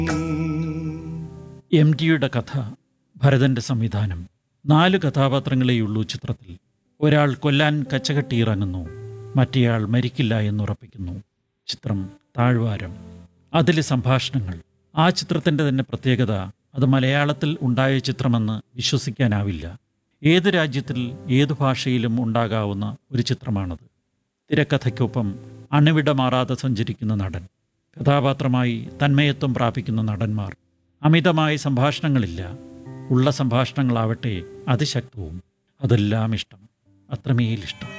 M ടിയുടെ കഥ ഭരതന്റെ സംവിധാനം നാല് കഥാപാത്രങ്ങളെയുള്ളൂ ചിത്രത്തിൽ ഒരാൾ കൊല്ലാൻ കച്ചകെട്ടിയിറങ്ങുന്നു മറ്റേയാൾ മരിക്കില്ല എന്നുറപ്പിക്കുന്നു ചിത്രം താഴ്വാരം അതിലെ സംഭാഷണങ്ങൾ ആ ചിത്രത്തിൻ്റെ തന്നെ പ്രത്യേകത അത് മലയാളത്തിൽ ഉണ്ടായ ചിത്രമെന്ന് വിശ്വസിക്കാനാവില്ല ഏത് രാജ്യത്തിൽ ഏതു ഭാഷയിലും ഉണ്ടാകാവുന്ന ഒരു ചിത്രമാണത് തിരക്കഥയ്ക്കൊപ്പം അണുവിട മാറാതെ സഞ്ചരിക്കുന്ന നടൻ കഥാപാത്രമായി തന്മയത്വം പ്രാപിക്കുന്ന നടന്മാർ അമിതമായ സംഭാഷണങ്ങളില്ല ഉള്ള സംഭാഷണങ്ങളാവട്ടെ അതിശക്തവും അതെല്ലാം ഇഷ്ടം അത്രമേൽ ഇഷ്ടം